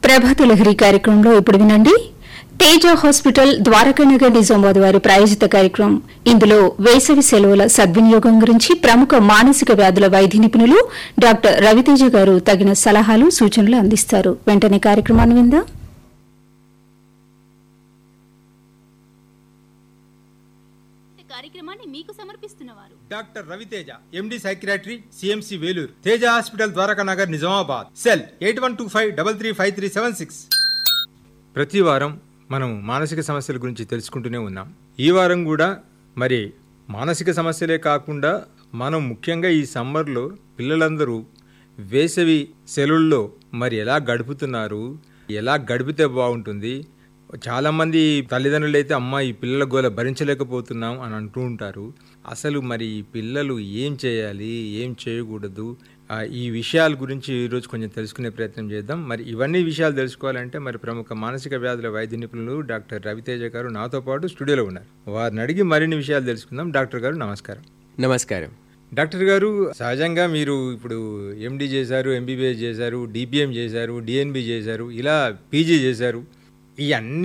ప్రభాత లహరి కార్యక్రమంలో ఇప్పుడు వినండి తేజ హాస్పిటల్ ద్వారకానగర్ నిజామాబాద్ వారి ప్రాయోజిత కార్యక్రమం ఇందులో వేసవి సెలవుల సద్వినియోగం గురించి ప్రముఖ మానసిక వ్యాధుల వైద్య నిపుణులు డాక్టర్ రవితేజ గారు తగిన సలహాలు సూచనలు అందిస్తారు వెంటనే కార్యక్రమాన్ని విందా ఈ కార్యక్రమాన్ని మీకు సమర్పిస్తున్నవారు doctor Raviteja MD psychiatry CMC Vellore Teja hospital Dwaraka Nagar Nizamabad cell eight one two five double three five three seven six ప్రతి వారం మనం మానసిక సమస్యల గురించి తెలుసుకుంటూనే ఉన్నాం ఈ వారం కూడా మరి మానసిక సమస్యలే కాకుండా మనం ముఖ్యంగా ఈ సమ్మర్లో పిల్లలందరూ వేసవి సెలవుల్లో మరి ఎలా గడుపుతున్నారు ఎలా గడిపితే బాగుంటుంది చాలామంది తల్లిదండ్రులు అయితే అమ్మ ఈ పిల్లల గోల భరించలేకపోతున్నాం అని అంటూ ఉంటారు అసలు మరి ఈ పిల్లలు ఏం చేయాలి ఏం చేయకూడదు ఆ, ఈ విషయాల గురించి ఈరోజు కొంచెం తెలుసుకునే ప్రయత్నం చేద్దాం మరి ఇవన్నీ విషయాలు తెలుసుకోవాలంటే మరి ప్రముఖ మానసిక వ్యాధుల వైద్య నిపుణులు డాక్టర్ రవితేజ గారు నాతో పాటు స్టూడియోలో ఉన్నారు వారిని అడిగి మరిన్ని విషయాలు తెలుసుకుందాం డాక్టర్ గారు నమస్కారం నమస్కారం డాక్టర్ గారు సహజంగా మీరు ఇప్పుడు ఎండి చేశారు ఎంబీబీఎస్ చేశారు డిపిఎం చేశారు డిఎన్బి చేశారు ఇలా పీజీ చేశారు ఈ అన్ని